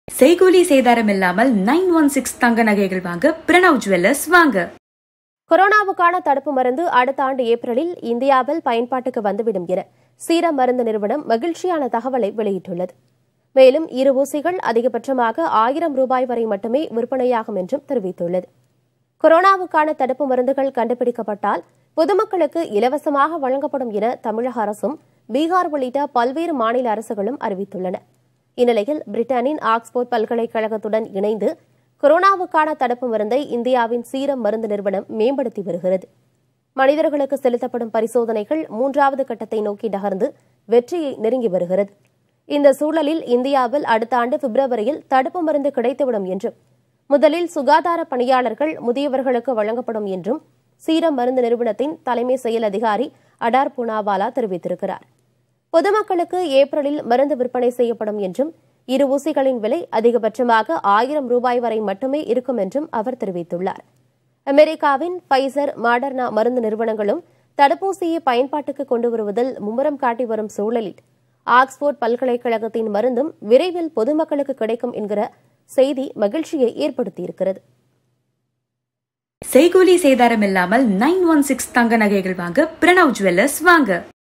செய்கூலி சேதாரம் இல்லாமல் நைன் ஒன் சிக்ஸ் தங்க நகைகள் வாங்க பிரணவ் ஜுவல்லர்ஸ் வாங்க கொரோனாவுக்கான தடுப்பு மருந்து அடுத்த ஆண்டு ஏப்ரலில் இந்தியாவில் பயன்பாட்டுக்கு வந்துவிடும் என சீரம் மருந்து நிறுவனம் மகிழ்ச்சியான தகவலை வெளியிட்டுள்ளது மேலும் இரு ஊசிகள் அதிகபட்சமாக ஆயிரம் ரூபாய் வரை மட்டுமே விற்பனையாகும் என்றும் தெரிவித்துள்ளது கொரோனாவுக்கான தடுப்பு மருந்துகள் கண்டுபிடிக்கப்பட்டால் பொதுமக்களுக்கு இலவசமாக வழங்கப்படும் என தமிழக அரசும் பீகார் உள்ளிட்ட பல்வேறு மாநில அரசுகளும் அறிவித்துள்ளன இந்நிலையில் பிரிட்டனின் ஆக்ஸ்போர்ட் பல்கலைக்கழகத்துடன் இணைந்து கொரோனாவுக்கான தடுப்பு மருந்தை இந்தியாவின் சீரம் மருந்து நிறுவனம் மேம்படுத்தி வருகிறது மனிதர்களுக்கு செலுத்தப்படும் பரிசோதனைகள் மூன்றாவது கட்டத்தை நோக்கி நகர்ந்து வெற்றியை நெருங்கி வருகிறது இந்த சூழலில் இந்தியாவில் அடுத்த ஆண்டு பிப்ரவரியில் தடுப்பு மருந்து கிடைத்துவிடும் என்றும் முதலில் சுகாதார பணியாளர்கள் முதியவர்களுக்கு வழங்கப்படும் என்றும் சீரம் மருந்து நிறுவனத்தின் தலைமை செயல் அதிகாரி அடார் பூனாவாலா தெரிவித்திருக்கிறார் பொதுமக்களுக்கு ஏப்ரலில் மருந்து விற்பனை செய்யப்படும் என்றும் இரு ஊசிகளின் விலை அதிகபட்சமாக ஆயிரம் ரூபாய் வரை மட்டுமே இருக்கும் என்றும் அவர் தெரிவித்துள்ளார் அமெரிக்காவின் ஃபைசர் மாடர்னா மருந்து நிறுவனங்களும் தடுப்பூசியை பயன்பாட்டுக்கு கொண்டு வருவதில் மும்முரம் காட்டி வரும் சூழலில் ஆக்ஸ்போர்ட் பல்கலைக்கழகத்தின் மருந்தும் விரைவில் பொதுமக்களுக்கு கிடைக்கும் என்கிற செய்தி மகிழ்ச்சியை ஏற்படுத்தியிருக்கிறது செய்கூலி சேதாரம் இல்லாமல் நைன் ஒன் சிக்ஸ் தங்க நகைகள் வாங்க பிரணவ் ஜுவல்லர்ஸ் வாங்க